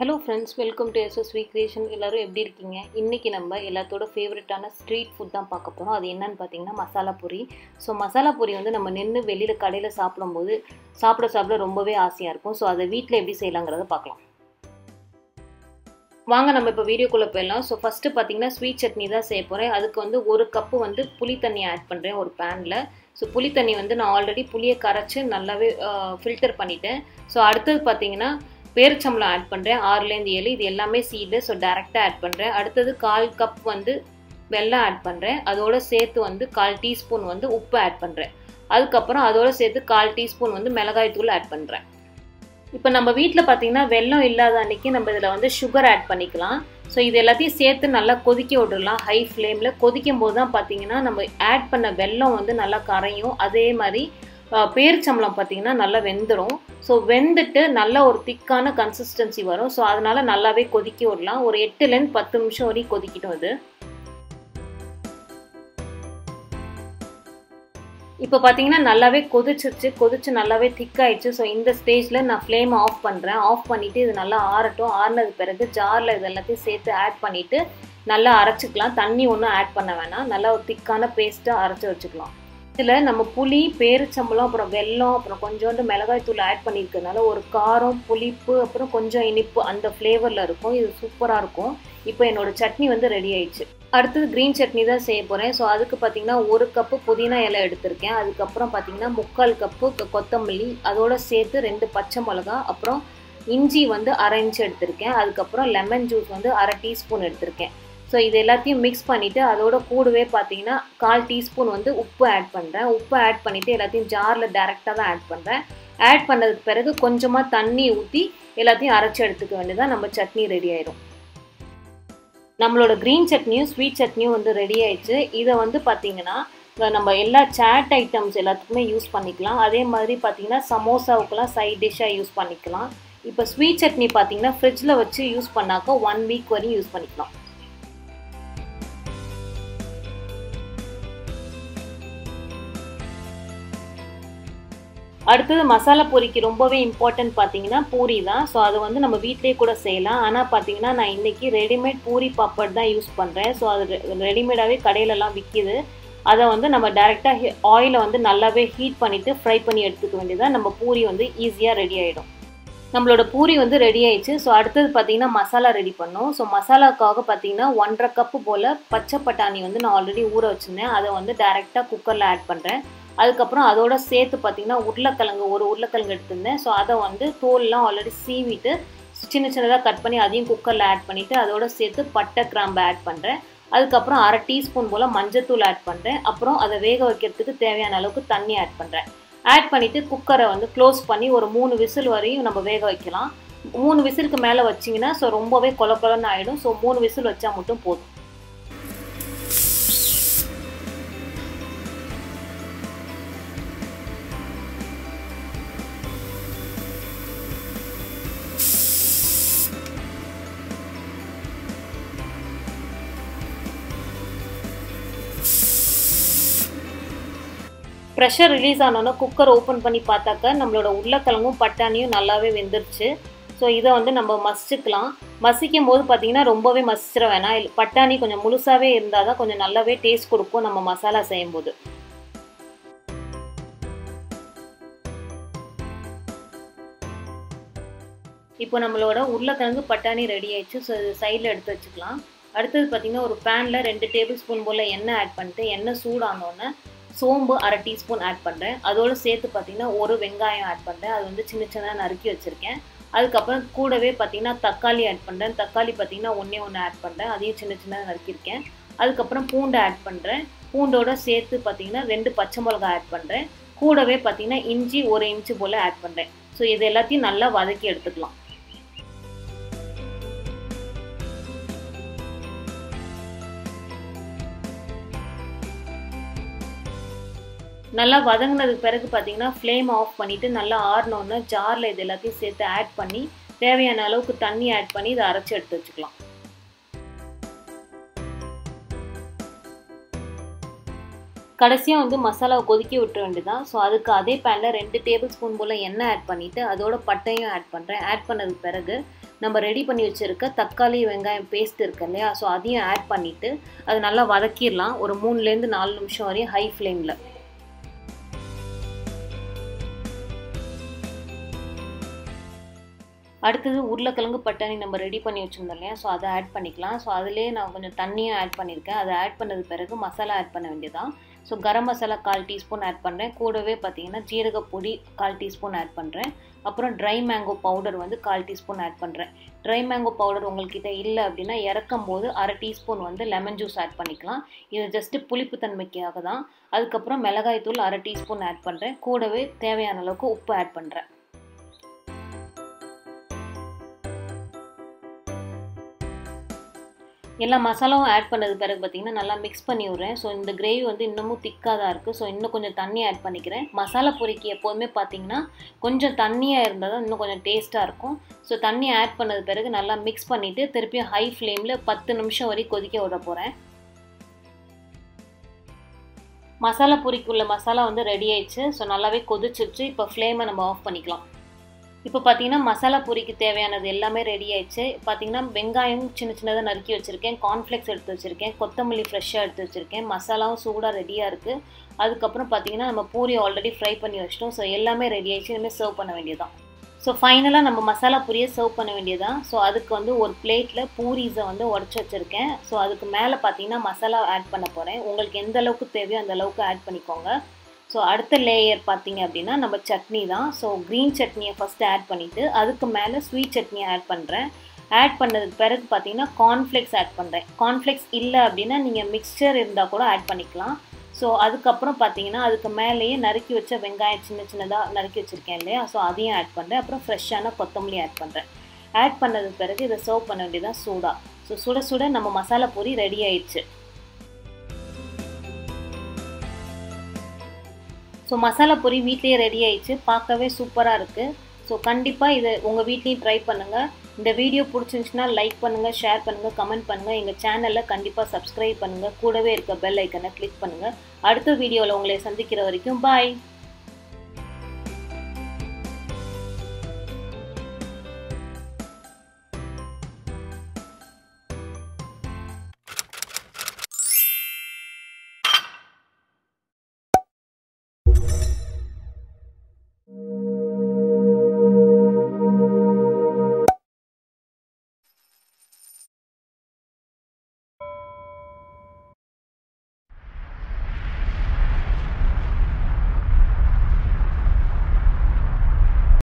hello friends welcome to SSV creation எல்லோரும் எப்படி இருக்கீங்க இன்றைக்கி நம்ம எல்லாத்தோட ஃபேவரட்டான ஸ்ட்ரீட் ஃபுட் தான் பார்க்க போகிறோம் அது என்னன்னு பார்த்தீங்கன்னா மசாலா பூரி ஸோ மசாலா பூரி வந்து நம்ம நின்று வெளியில் கடையில் சாப்பிடும்போது சாப்பிட சாப்பிட ரொம்பவே ஆசையாக இருக்கும் ஸோ அதை வீட்டில் எப்படி செய்யலாங்கிறத பார்க்கலாம் வாங்க நம்ம இப்போ வீடியோக்குள்ளே போயிடலாம் ஸோ ஃபஸ்ட்டு பார்த்தீங்கன்னா ஸ்வீட் சட்னி தான் செய்ய போகிறேன் அதுக்கு வந்து ஒரு கப்பு வந்து புளி தண்ணி ஆட் பண்ணுறேன் ஒரு பேனில் ஸோ புளி தண்ணி வந்து நான் ஆல்ரெடி புளியை கரைச்சி நல்லாவே ஃபில்டர் பண்ணிட்டேன் ஸோ அடுத்தது பார்த்தீங்கன்னா பேரிச்சம்பளம் ஆட் பண்ணுறேன் ஆறுலேருந்து ஏழு இது எல்லாமே சீடு ஸோ டேரெக்டாக ஆட் பண்ணுறேன் அடுத்தது கால் கப் வந்து வெல்லம் ஆட் பண்ணுறேன் அதோடு சேர்த்து வந்து கால் டீஸ்பூன் வந்து உப்பு ஆட் பண்ணுறேன் அதுக்கப்புறம் அதோடு சேர்த்து கால் டீஸ்பூன் வந்து மிளகாய் தூள் ஆட் பண்ணுறேன் இப்போ நம்ம வீட்டில் பார்த்தீங்கன்னா வெல்லம் இல்லாத அன்றைக்கி நம்ம இதில் வந்து சுகர் ஆட் பண்ணிக்கலாம் ஸோ இது எல்லாத்தையும் சேர்த்து நல்லா கொதிக்க விட்டுடலாம் ஹை ஃப்ளேமில் கொதிக்கும் போது தான் பார்த்தீங்கன்னா நம்ம ஆட் பண்ண வெல்லம் வந்து நல்லா கரையும் அதே மாதிரி பேரிச்சம்பளம் பார்த்தீங்கன்னா நல்லா வெந்துடும் ஸோ வெந்துட்டு நல்ல ஒரு திக்கான கன்சிஸ்டன்சி வரும் ஸோ அதனால் நல்லாவே கொதிக்க விடலாம் ஒரு எட்டுலேருந்து பத்து நிமிஷம் வரைக்கும் கொதிக்கிட்டோம் அது இப்போ பார்த்தீங்கன்னா நல்லாவே கொதிச்சிருச்சு கொதிச்சு நல்லாவே திக்காயிடுச்சு ஸோ இந்த ஸ்டேஜில் நான் ஃப்ளேம் ஆஃப் பண்ணுறேன் ஆஃப் பண்ணிவிட்டு இது நல்லா ஆறட்டும் ஆறினது பிறகு ஜாரில் இது எல்லாத்தையும் சேர்த்து ஆட் பண்ணிவிட்டு நல்லா அரைச்சிக்கலாம் தண்ணி ஒன்றும் ஆட் பண்ண வேணாம் நல்லா ஒரு திக்கான பேஸ்ட்டாக அரைச்சி வச்சுக்கலாம் இதில் நம்ம புளி பேரிச்சம்பளம் அப்புறம் வெல்லம் அப்புறம் கொஞ்சோண்டு மிளகாய் தூள் ஆட் பண்ணியிருக்கிறதுனால ஒரு காரம் புளிப்பு அப்புறம் கொஞ்சம் இனிப்பு அந்த ஃப்ளேவரில் இருக்கும் இது சூப்பராக இருக்கும் இப்போ என்னோடய சட்னி வந்து ரெடி ஆயிடுச்சு அடுத்தது க்ரீன் சட்னி தான் செய்ய போகிறேன் ஸோ அதுக்கு பார்த்தீங்கன்னா ஒரு கப்பு புதினா இலை எடுத்திருக்கேன் அதுக்கப்புறம் பார்த்தீங்கன்னா முக்கால் கப்பு கொத்தமல்லி அதோட சேர்த்து ரெண்டு பச்சை மிளகா அப்புறம் இஞ்சி வந்து அரை இன்ச்சு எடுத்திருக்கேன் அதுக்கப்புறம் லெமன் ஜூஸ் வந்து அரை டீஸ்பூன் எடுத்திருக்கேன் ஸோ இது எல்லாத்தையும் மிக்ஸ் பண்ணிவிட்டு அதோட கூடவே பார்த்தீங்கன்னா கால் டீஸ்பூன் வந்து உப்பு ஆட் பண்ணுறேன் உப்பு ஆட் பண்ணிவிட்டு எல்லாத்தையும் ஜாரில் டேரெக்டாக தான் ஆட் பண்ணுறேன் ஆட் பண்ணதுக்கு பிறகு கொஞ்சமாக தண்ணி ஊற்றி எல்லாத்தையும் அரைச்சி எடுத்துக்க வேண்டியதான் நம்ம சட்னி ரெடி ஆயிடும் நம்மளோட க்ரீன் சட்னியும் ஸ்வீட் சட்னியும் வந்து ரெடி ஆயிடுச்சு இதை வந்து பார்த்திங்கன்னா நம்ம எல்லா சாட் ஐட்டம்ஸ் எல்லாத்துக்குமே யூஸ் பண்ணிக்கலாம் அதே மாதிரி பார்த்திங்கன்னா சமோசாவுக்கெல்லாம் சைட் டிஷ்ஷாக யூஸ் பண்ணிக்கலாம் இப்போ ஸ்வீட் சட்னி பார்த்திங்கன்னா ஃப்ரிட்ஜில் வச்சு யூஸ் பண்ணாக்க ஒன் வீக் வரையும் யூஸ் பண்ணிக்கலாம் அடுத்தது மசாலா பூரிக்கு ரொம்பவே இம்பார்ட்டன்ட் பார்த்தீங்கன்னா பூரி தான் ஸோ அதை வந்து நம்ம வீட்டிலே கூட செய்யலாம் ஆனால் பார்த்தீங்கன்னா நான் இன்றைக்கி ரெடிமேட் பூரி பாப்பட் தான் யூஸ் பண்ணுறேன் ஸோ அது ரெடிமேடாகவே கடையிலலாம் விற்கிது அதை வந்து நம்ம டேரெக்டாக ஆயிலை வந்து நல்லாவே ஹீட் பண்ணிவிட்டு ஃப்ரை பண்ணி எடுத்துக்க வேண்டியதான் நம்ம பூரி வந்து ஈஸியாக ரெடி ஆகிடும் நம்மளோட பூரி வந்து ரெடி ஆயிடுச்சு ஸோ அடுத்தது பார்த்தீங்கன்னா மசாலா ரெடி பண்ணோம் ஸோ மசாலாக்காக பார்த்தீங்கன்னா ஒன்றரை கப்பு போல் பச்சை பட்டாணி வந்து நான் ஆல்ரெடி ஊற வச்சுருந்தேன் அதை வந்து டேரெக்டாக குக்கரில் ஆட் பண்ணுறேன் அதுக்கப்புறம் அதோட சேர்த்து பார்த்திங்கன்னா உருளைக்கிழங்கு ஒரு உருளைக்கிழங்கு எடுத்திருந்தேன் ஸோ அதை வந்து தோல்லாம் ஆல்ரெடி சீவிட்டு சின்ன சின்னதாக கட் பண்ணி அதையும் குக்கரில் ஆட் பண்ணிவிட்டு அதோட சேர்த்து பட்டை கிராம்பு ஆட் பண்ணுறேன் அதுக்கப்புறம் அரை டீஸ்பூன் போல் மஞ்சத்தூள் ஆட் பண்ணுறேன் அப்புறம் அதை வேக வைக்கிறதுக்கு தேவையான அளவுக்கு தண்ணி ஆட் பண்ணுறேன் ஆட் பண்ணிவிட்டு குக்கரை வந்து க்ளோஸ் பண்ணி ஒரு மூணு விசில் வரையும் நம்ம வேக வைக்கலாம் மூணு விசிலுக்கு மேலே வச்சிங்கன்னா ஸோ ரொம்பவே கொல கொலன்னு ஆகிடும் ஸோ மூணு விசில் வச்சா மட்டும் போதும் ப்ரெஷர் ரிலீஸ் ஆனோன்னா குக்கர் ஓப்பன் பண்ணி பார்த்தாக்க நம்மளோட உருளைக்கிழங்கும் பட்டாணியும் நல்லாவே வெந்துருச்சு ஸோ இதை வந்து நம்ம மசிச்சுக்கலாம் மசிக்கும் போது பார்த்திங்கன்னா ரொம்பவே மசிச்சிட வேணாம் பட்டாணி கொஞ்சம் முழுசாகவே இருந்தால் தான் கொஞ்சம் நல்லாவே டேஸ்ட் கொடுக்கும் நம்ம மசாலா செய்யும் போது இப்போ நம்மளோட உருளைக்கிழங்கு பட்டாணி ரெடி ஆயிடுச்சு ஸோ இது சைடில் எடுத்து வச்சுக்கலாம் அடுத்தது பார்த்திங்கன்னா ஒரு பேனில் ரெண்டு டேபிள் ஸ்பூன் போல் எண்ணெய் ஆட் பண்ணிட்டு எண்ணெய் சூடானோன்னே சோம்பு அரை டீஸ்பூன் ஆட் பண்ணுறேன் அதோடு சேர்த்து பார்த்திங்கன்னா ஒரு வெங்காயம் ஆட் பண்ணுறேன் அது வந்து சின்ன சின்னதாக நறுக்கி வச்சுருக்கேன் அதுக்கப்புறம் கூடவே பார்த்திங்கன்னா தக்காளி ஆட் பண்ணுறேன் தக்காளி பார்த்திங்கன்னா ஒன்றே ஒன்று ஆட் பண்ணுறேன் அதையும் சின்ன சின்னதாக நறுக்கியிருக்கேன் அதுக்கப்புறம் பூண்டை ஆட் பண்ணுறேன் பூண்டோட சேர்த்து பார்த்திங்கன்னா ரெண்டு பச்சை மிளகா ஆட் பண்ணுறேன் கூடவே பார்த்திங்கன்னா இஞ்சி ஒரு இன்ச்சு போல் ஆட் பண்ணுறேன் ஸோ இது எல்லாத்தையும் நல்லா வதக்கி எடுத்துக்கலாம் நல்லா வதங்கினதுக்கு பிறகு பார்த்தீங்கன்னா ஃப்ளேம் ஆஃப் பண்ணிவிட்டு நல்லா ஆறினோன்னு ஜாரில் இது எல்லாத்தையும் சேர்த்து ஆட் பண்ணி தேவையான அளவுக்கு தண்ணி ஆட் பண்ணி இதை அரைச்சி எடுத்து வச்சுக்கலாம் கடைசியாக வந்து மசாலாவை கொதிக்க விட்டுற வேண்டியதான் ஸோ அதுக்கு அதே பேனில் ரெண்டு டேபிள் ஸ்பூன் போல் எண்ணெய் ஆட் பண்ணிவிட்டு அதோட பட்டையும் ஆட் பண்ணுறேன் ஆட் பண்ணதுக்கு பிறகு நம்ம ரெடி பண்ணி வச்சுருக்க தக்காளி வெங்காயம் பேஸ்ட் இருக்கு இல்லையா ஸோ அதையும் ஆட் பண்ணிவிட்டு அது நல்லா வதக்கிடலாம் ஒரு மூணுலேருந்து நாலு நிமிஷம் வரையும் ஹை ஃப்ளேமில் அடுத்தது உருளைக்கிழங்கு பட்டாணி நம்ம ரெடி பண்ணி வச்சுருந்தோம் இல்லையா ஸோ அதை ஆட் பண்ணிக்கலாம் ஸோ அதிலே நான் கொஞ்சம் தண்ணியும் ஆட் பண்ணியிருக்கேன் அதை ஆட் பண்ணது பிறகு மசாலா ஆட் பண்ண வேண்டியதான் ஸோ கரம் மசாலா கால் டீஸ்பூன் ஆட் பண்ணுறேன் கூடவே பார்த்தீங்கன்னா ஜீரகப்பொடி கால் டீஸ்பூன் ஆட் பண்ணுறேன் அப்புறம் ட்ரை மேங்கோ பவுடர் வந்து கால் டீஸ்பூன் ஆட் பண்ணுறேன் ட்ரை மேங்கோ பவுடர் உங்கள்கிட்ட இல்லை அப்படின்னா இறக்கும் போது அரை டீஸ்பூன் வந்து லெமன் ஜூஸ் ஆட் பண்ணிக்கலாம் இது ஜஸ்ட்டு புளிப்பு தன்மைக்காக தான் அதுக்கப்புறம் மிளகாய் தூள் அரை டீஸ்பூன் ஆட் பண்ணுறேன் கூடவே தேவையான அளவுக்கு உப்பு ஆட் பண்ணுறேன் எல்லா மசாலாவும் ஆட் பண்ணது பிறகு பார்த்தீங்கன்னா நல்லா மிக்ஸ் பண்ணி விட்றேன் ஸோ இந்த கிரேவி வந்து இன்னமும் திக்காக தான் இருக்குது ஸோ இன்னும் கொஞ்சம் தண்ணி ஆட் பண்ணிக்கிறேன் மசாலா பொரிக்கு எப்போதுமே பார்த்தீங்கன்னா கொஞ்சம் தண்ணியாக இருந்தால் தான் இன்னும் கொஞ்சம் டேஸ்ட்டாக இருக்கும் ஸோ தண்ணி ஆட் பண்ணது பிறகு நல்லா மிக்ஸ் பண்ணிவிட்டு திருப்பியும் ஹை ஃப்ளேமில் பத்து நிமிஷம் வரை கொதிக்க விட போகிறேன் மசாலா பொரிக்குள்ள மசாலா வந்து ரெடி ஆயிடுச்சு ஸோ நல்லாவே கொதிச்சிருச்சு இப்போ ஃப்ளேமை நம்ம ஆஃப் பண்ணிக்கலாம் இப்போ பார்த்தீங்கன்னா மசாலா பூரிக்கு தேவையானது எல்லாமே ரெடி ஆயிடுச்சு பார்த்தீங்கன்னா வெங்காயம் சின்ன சின்னதாக நறுக்கி வச்சுருக்கேன் கார்ன்ஃப்ளெக்ஸ் எடுத்து வச்சுருக்கேன் கொத்தமல்லி ஃப்ரெஷ்ஷாக எடுத்து வச்சுருக்கேன் மசாலாவும் சூடாக ரெடியாக இருக்குது அதுக்கப்புறம் பார்த்தீங்கன்னா நம்ம பூரி ஆல்ரெடி ஃப்ரை பண்ணி வச்சிட்டோம் ஸோ எல்லாமே ரெடி ஆயிடுச்சு இனிமேல் சர்வ் பண்ண வேண்டியதான் ஸோ ஃபைனலாக நம்ம மசாலா பூரியை சர்வ் பண்ண வேண்டியதான் ஸோ அதுக்கு வந்து ஒரு பிளேட்டில் பூரிஸை வந்து உடச்சி வச்சுருக்கேன் ஸோ அதுக்கு மேலே பார்த்தீங்கன்னா மசாலா ஆட் பண்ண போகிறேன் உங்களுக்கு எந்த அளவுக்கு தேவையோ அந்த அளவுக்கு ஆட் பண்ணிக்கோங்க ஸோ அடுத்த லேயர் பார்த்தீங்க அப்படின்னா நம்ம சட்னி தான் ஸோ க்ரீன் சட்னியை ஃபஸ்ட்டு ஆட் பண்ணிவிட்டு அதுக்கு மேலே ஸ்வீட் சட்னியை ஆட் பண்ணுறேன் ஆட் பண்ணதுக்கு பிறகு பார்த்தீங்கன்னா கார்ன்ஃப்ளெக்ஸ் ஆட் பண்ணுறேன் கார்ன்ஃப்ளெக்ஸ் இல்லை அப்படின்னா நீங்கள் மிக்சர் இருந்தால் கூட ஆட் பண்ணிக்கலாம் ஸோ அதுக்கப்புறம் பார்த்தீங்கன்னா அதுக்கு மேலேயே நறுக்கி வச்ச வெங்காயம் சின்ன சின்னதாக நறுக்கி வச்சுருக்கேன் இல்லையா ஸோ அதையும் ஆட் பண்ணுறேன் அப்புறம் ஃப்ரெஷ்ஷான கொத்தமல்லி ஆட் பண்ணுறேன் ஆட் பண்ணதுக்கு பிறகு இதை சர்வ் பண்ண வேண்டியதான் சூடாக ஸோ சுட சுட நம்ம மசாலா பூரி ரெடி ஆயிடுச்சு ஸோ மசாலா பொரி வீட்லேயே ரெடி ஆயிடுச்சு பார்க்கவே சூப்பராக இருக்குது ஸோ கண்டிப்பாக இதை உங்கள் வீட்லேயும் ட்ரை பண்ணுங்கள் இந்த வீடியோ பிடிச்சிருந்துச்சுன்னா லைக் பண்ணுங்கள் ஷேர் பண்ணுங்கள் கமெண்ட் பண்ணுங்கள் எங்கள் சேனலில் கண்டிப்பாக சப்ஸ்கிரைப் பண்ணுங்கள் கூடவே இருக்க பெல் ஐக்கனை கிளிக் பண்ணுங்கள் அடுத்த வீடியோவில் உங்களை சந்திக்கிற வரைக்கும் பாய்